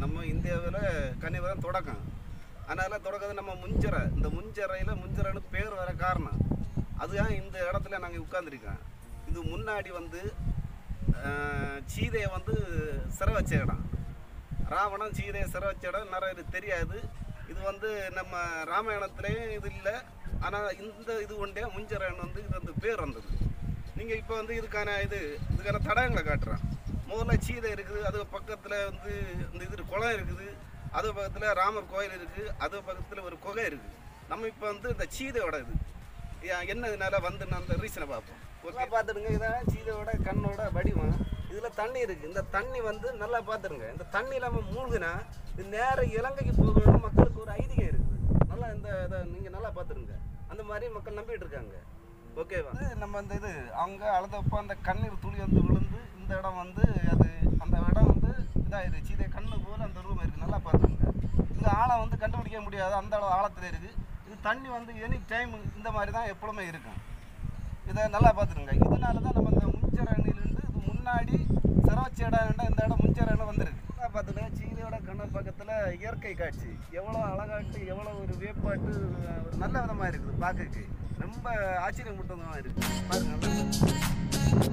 நம்ம இந்தியாவில் கன்னிவரம் தொடக்கம் அதனால் தொடக்கது நம்ம முஞ்சரை இந்த முஞ்சரையில் முஞ்சரைன்னு பேர் வர காரணம் அதுதான் இந்த இடத்துல நாங்கள் உட்காந்துருக்கோம் இது முன்னாடி வந்து அஹ், சீதையை வந்து சிறை வச்ச இடம் ராவணன் சீதையை சிறை வச்ச இடம் நிறைய பேருக்கு தெரியாது இது வந்து நம்ம ராமாயணத்துலேயும் இது இல்லை ஆனால் இந்த இது ஒன்றே முஞ்சரன் வந்து இது வந்து பேர் வந்தது நீங்கள் இப்போ வந்து இதுக்கான இது இதுக்கான தடயங்களை காட்டுறேன் முதல்ல சீதை இருக்குது அது பக்கத்தில் வந்து இந்த இது குளம் இருக்குது அது பக்கத்தில் ராமர் கோயில் இருக்குது அது பக்கத்தில் ஒரு குகை இருக்குது நம்ம இப்போ வந்து இந்த சீதையோட இது ஏன் என்ன இதனால வந்து நான் அந்த ரீசனை பார்ப்போம் ஓகே பார்த்துடுங்க இதான் சீதையோட கண்ணோட வடிவம் இதில் தண்ணி இருக்குது இந்த தண்ணி வந்து நல்லா பார்த்துருங்க இந்த தண்ணி இல்லாமல் மூழ்கினா இது நேர இலங்கைக்கு போகணும்னு மக்களுக்கு ஒரு ஐதீகம் இருக்குது நல்லா இந்த இதை நீங்கள் நல்லா பார்த்துருங்க அந்த மாதிரி மக்கள் நம்பிட்டு இருக்காங்க ஓகேவா நம்ம இந்த இது அவங்க அழுதப்போ அந்த கண்ணீர் துளி வந்து விழுந்து இந்த இடம் வந்து அது அந்த இடம் வந்து இதாகிடுச்சு சீதை கண்ணு போல் அந்த ரூம் இருக்குது நல்லா பார்த்துருங்க இது ஆழம் வந்து கண்டுபிடிக்க முடியாது அந்த அளவு ஆழத்தில் இருக்குது இது தண்ணி வந்து எனி டைம் இந்த மாதிரி தான் எப்பொழுதுமே இருக்கும் இதை நல்லா பார்த்துருங்க இதனால தான் நம்ம இந்த முஞ்சரணிலிருந்து இது முன்னாடி சிறவச்ச இடம் இந்த இடம் முஞ்சரணி வந்துருக்கு நல்லா பார்த்துங்க சீதையோட கண்ணு பக்கத்தில் இயற்கை காட்சி எவ்வளோ அழகாட்டு எவ்வளோ ஒரு வேப்பாட்டு ஒரு நல்ல விதமாக இருக்குது பார்க்கறதுக்கு ரொம்ப ஆச்சரியமூட்டமாக இருக்குது பாருங்க நல்லா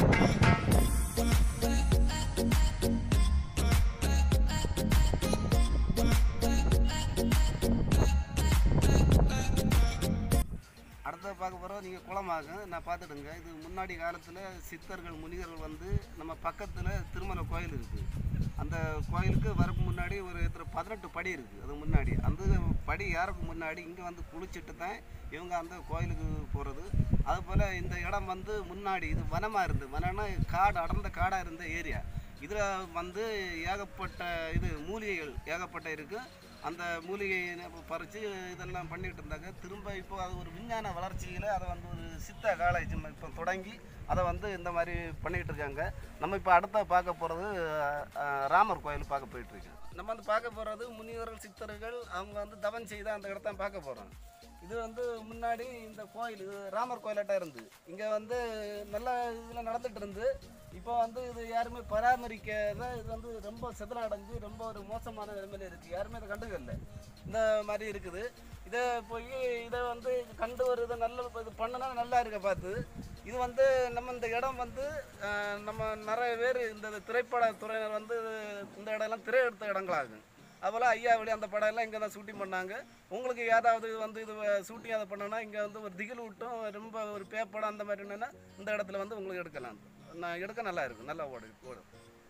அடுத்த பார்க்க போகிறோம் நீங்கள் குளமாகும் நான் பார்த்துடுங்க இது முன்னாடி காலத்தில் சித்தர்கள் முனிவர்கள் வந்து நம்ம பக்கத்தில் திருமலை கோயில் இருக்குது அந்த கோயிலுக்கு வரக்கு முன்னாடி ஒரு எத்தனை பதினெட்டு படி இருக்குது அது முன்னாடி அந்த படி ஏறக்கு முன்னாடி இங்கே வந்து குளிச்சுட்டு தான் இவங்க அந்த கோயிலுக்கு போகிறது அதுபோல் இந்த இடம் வந்து முன்னாடி இது வனமாக இருந்து வனம்னா காடு அடர்ந்த காடாக இருந்த ஏரியா இதில் வந்து ஏகப்பட்ட இது மூலிகைகள் ஏகப்பட்ட இருக்குது அந்த மூலிகையை பறித்து இதெல்லாம் பண்ணிட்டு இருந்தாங்க திரும்ப இப்போ அது ஒரு விஞ்ஞான வளர்ச்சியில் அதை வந்து ஒரு சித்த காலேஜ் இப்போ தொடங்கி அதை வந்து இந்த மாதிரி பண்ணிகிட்டு இருக்காங்க நம்ம இப்போ அடுத்த பார்க்க போகிறது ராமர் கோயில் பார்க்க போயிட்டுருக்கோம் நம்ம வந்து பார்க்க போகிறது முனிவர்கள் சித்தர்கள் அவங்க வந்து தவம் செய்த அந்த இடத்த பார்க்க போகிறோம் இது வந்து முன்னாடி இந்த கோயில் இது ராமர் கோயிலாட்டம் இருந்து இங்கே வந்து நல்ல இதில் நடந்துட்டு இருந்து இப்போ வந்து இது யாருமே பராமரிக்காத இது வந்து ரொம்ப செதல அடைஞ்சு ரொம்ப ஒரு மோசமான நிலைமையில இருக்குது யாருமே இதை கண்டுக்கல இந்த மாதிரி இருக்குது இதை போய் இதை வந்து கண்டு ஒரு இதை நல்ல இது பண்ணுனா நல்லா இருக்க பார்த்து இது வந்து நம்ம இந்த இடம் வந்து அஹ், நம்ம நிறைய பேர் இந்த திரைப்பட துறையினர் வந்து இந்த இடம்லாம் திரை எடுத்த இடங்களாகும் அதுபோல் ஐயா வழி அந்த படம் எல்லாம் இங்கே தான் ஷூட்டிங் பண்ணாங்க உங்களுக்கு ஏதாவது வந்து இது ஷூட்டிங் அதை பண்ணோன்னா இங்கே வந்து ஒரு திகில் விட்டும் ரொம்ப ஒரு பேப்படம் அந்த மாதிரி என்னென்னா இந்த இடத்துல வந்து உங்களுக்கு எடுக்கலாம் நான் எடுக்க நல்லா இருக்கும் நல்லா ஓடு ஓடும்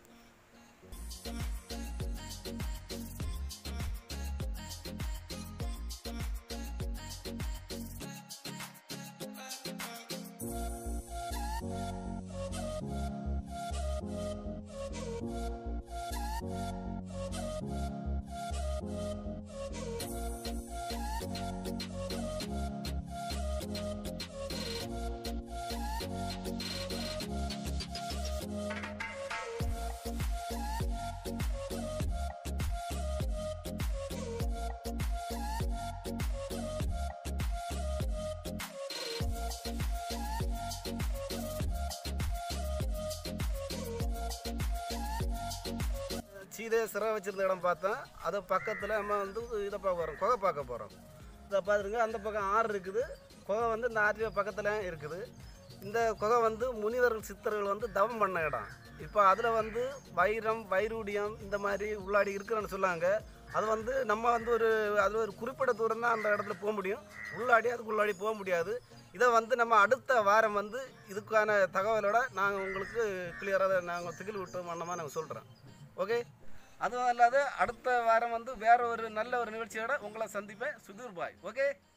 சீதையை சிறை வச்சிருந்த இடம் பார்த்தோம் அது பக்கத்தில் நம்ம வந்து இதை பார்க்க போகிறோம் குகை பார்க்க போகிறோம் இதை பார்த்துருங்க அந்த பக்கம் ஆறு இருக்குது குகை வந்து இந்த ஆற்று பக்கத்தில் இருக்குது இந்த குகை வந்து முனிவர்கள் சித்தர்கள் வந்து தவம் பண்ண இடம் இப்போ அதில் வந்து வைரம் வைரூடியம் இந்த மாதிரி உள்ளாடி இருக்குன்னு சொன்னாங்க அது வந்து நம்ம வந்து ஒரு அது ஒரு குறிப்பிட்ட தூரம் தான் அந்த இடத்துல போக முடியும் உள்ளாடி அதுக்கு உள்ளாடி போக முடியாது இதை வந்து நம்ம அடுத்த வாரம் வந்து இதுக்கான தகவலோட நாங்கள் உங்களுக்கு கிளியராக நாங்கள் திகில் விட்டு மன்னமாக நாங்கள் சொல்கிறோம் ஓகே அதுவும் அல்லாத அடுத்த வாரம் வந்து வேற ஒரு நல்ல ஒரு நிகழ்ச்சியோட உங்களை சந்திப்பேன் சுதீர் பாய் ஓகே